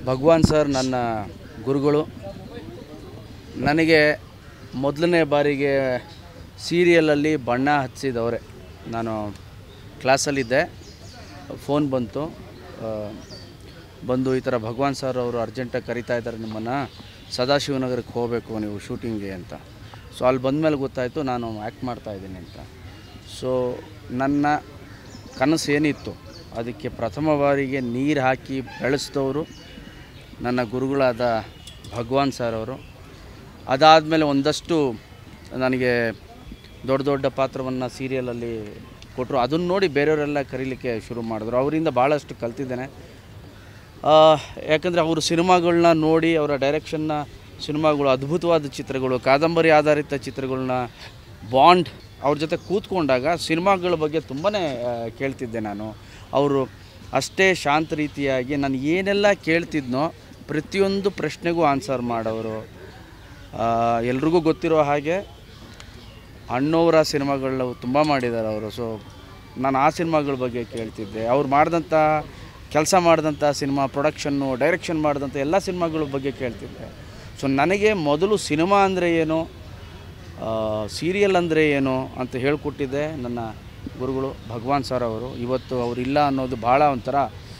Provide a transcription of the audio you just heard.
ಭಗವಾನ್ sir ನನ್ನ ಗುರುಗಳು ನನಗೆ ಮೊದಲನೇ ಬಾರಿಗೆ ಸೀರಿಯಲಲ್ಲಿ ಬಣ್ಣ ಹಚ್ಚಿದವರೆ ನಾನು ಕ್ಲಾಸಲ್ಲಿದ್ದೆ ಫೋನ್ ಬಂತು ಆ, ಬಂದು ಈ ಥರ ಭಗವಾನ್ ಸರ್ ಅವರು ಅರ್ಜೆಂಟಾಗಿ ಕರಿತಾ ಇದ್ದಾರೆ ನಿಮ್ಮನ್ನು ಸದಾಶಿವನಗರಕ್ಕೆ ಹೋಗಬೇಕು ನೀವು ಶೂಟಿಂಗ್ಗೆ ಅಂತ ಸೊ ಅಲ್ಲಿ ಬಂದಮೇಲೆ ಗೊತ್ತಾಯಿತು ನಾನು ಆ್ಯಕ್ಟ್ ಮಾಡ್ತಾ ಇದ್ದೀನಿ ಅಂತ ಸೊ ನನ್ನ ಕನಸು ಏನಿತ್ತು ಅದಕ್ಕೆ ಪ್ರಥಮ ಬಾರಿಗೆ ನೀರು ಹಾಕಿ ಬೆಳೆಸಿದವರು ನನ್ನ ಗುರುಗಳಾದ ಭಗವಾನ್ ಸರ್ ಅವರು ಅದಾದಮೇಲೆ ಒಂದಷ್ಟು ನನಗೆ ದೊಡ್ಡ ದೊಡ್ಡ ಪಾತ್ರವನ್ನು ಸೀರಿಯಲಲ್ಲಿ ಕೊಟ್ಟರು ಅದನ್ನು ನೋಡಿ ಬೇರೆಯವರೆಲ್ಲ ಕರೀಲಿಕ್ಕೆ ಶುರು ಮಾಡಿದ್ರು ಅವರಿಂದ ಭಾಳಷ್ಟು ಕಲ್ತಿದ್ದೇನೆ ಆ, ಯಾಕಂದರೆ ಅವರು ಸಿನಿಮಾಗಳನ್ನ ನೋಡಿ ಅವರ ಡೈರೆಕ್ಷನ್ನ ಸಿನಿಮಾಗಳು ಅದ್ಭುತವಾದ ಚಿತ್ರಗಳು ಕಾದಂಬರಿ ಆಧಾರಿತ ಚಿತ್ರಗಳನ್ನ ಬಾಂಡ್ ಅವ್ರ ಜೊತೆ ಕೂತ್ಕೊಂಡಾಗ ಸಿನಿಮಾಗಳ ಬಗ್ಗೆ ತುಂಬಾ ಕೇಳ್ತಿದ್ದೆ ನಾನು ಅವರು ಅಷ್ಟೇ ಶಾಂತ ರೀತಿಯಾಗಿ ನಾನು ಏನೆಲ್ಲ ಕೇಳ್ತಿದ್ನೋ ಪ್ರತಿಯೊಂದು ಪ್ರಶ್ನೆಗೂ ಆನ್ಸರ್ ಮಾಡೋರು ಆ, ಎಲ್ರಿಗೂ ಗೊತ್ತಿರೋ ಹಾಗೆ ಅಣ್ಣವರ ಸಿನಿಮಾಗಳನ್ನ ತುಂಬ ಮಾಡಿದ್ದಾರೆ ಅವರು ಸೊ ನಾನು ಆ ಸಿನಿಮಾಗಳ ಬಗ್ಗೆ ಕೇಳ್ತಿದ್ದೆ ಅವ್ರು ಮಾಡಿದಂಥ ಕೆಲಸ ಮಾಡಿದಂಥ ಸಿನಿಮಾ ಪ್ರೊಡಕ್ಷನ್ನು ಡೈರೆಕ್ಷನ್ ಮಾಡಿದಂಥ ಎಲ್ಲ ಸಿನಿಮಾಗಳ ಬಗ್ಗೆ ಕೇಳ್ತಿದ್ದೆ ಸೊ ನನಗೆ ಮೊದಲು ಸಿನಿಮಾ ಅಂದರೆ ಏನು ಸೀರಿಯಲ್ ಅಂದರೆ ಏನು ಅಂತ ಹೇಳ್ಕೊಟ್ಟಿದ್ದೆ ನನ್ನ ಗುರುಗಳು ಭಗವಾನ್ ಸರ್ ಅವರು ಇವತ್ತು ಅವರಿಲ್ಲ ಅನ್ನೋದು ಭಾಳ ಒಂಥರ